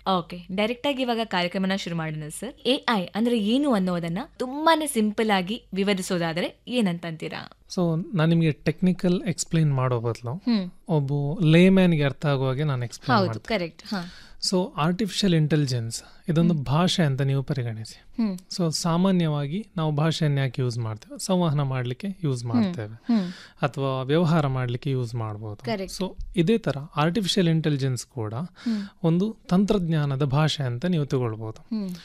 Okay direct ಆಗಿ ಇವಾಗ ಕಾರ್ಯಕ್ರಮನ ಶುರು ಮಾಡೋಣ ಸರ್ ಎ ಐ ಅಂದ್ರೆ ಏನು ಅನ್ನೋದನ್ನ ತುಂಬಾನೇ ಸಿಂಪಲ್ ಆಗಿ ವಿವರಿಸೋದಾದ್ರೆ ಏನಂತಂತೀರಾ ಸೊ ನಾನು ನಿಮಗೆ ಟೆಕ್ನಿಕಲ್ ಎಕ್ಸ್ಪ್ಲೈನ್ ಮಾಡೋ ಬದಲು ಹ್ಮ್ ಒಬ್ಬ ಲೇಮ್ಯಾನ್ಗೆ ಅರ್ಥ ಆಗುವ ಹಾಗೆ ನಾನು ಎಕ್ಸ್ಪ್ಲೈನ್ ಹೌದು ಮಾಡ್ತೀನಿ ಕರೆಕ್ಟ್ ಹಾ ಸೊ ಆರ್ಟಿಫಿಷಿಯಲ್ ಇಂಟೆಲಿಜೆನ್ಸ್ ಇದೊಂದು ಭಾಷೆ ಅಂತ ನೀವು ಪರಿಗಣಿಸಿ ಹ್ಮ್ ಸೊ ಸಾಮಾನ್ಯವಾಗಿ ನಾವು ಭಾಷೆಯನ್ನು ಯಾಕೆ ಯೂಸ್ ಮಾಡ್ತೇವೆ ಸಂವಹನ ಮಾಡಲಿಕ್ಕೆ ಯೂಸ್ ಮಾಡ್ತೇವೆ ಹ್ಮ್ ಅಥವಾ ವ್ಯವಹಾರ ಮಾಡಲಿಕ್ಕೆ ಯೂಸ್ ಮಾಡ್ಬೋದು Correct. ಸೊ ಇದೇ ತರ ಆರ್ಟಿಫಿಷಿಯಲ್ ಇಂಟೆಲಿಜೆನ್ಸ್ ಕೂಡ ಹ್ಮ್. ಒಂದು ತಂತ್ರಜ್ಞಾನದ ಭಾಷೆ ಅಂತ ನೀವು ತಗೊಳ್ಬೋದು ಹ್ಮ್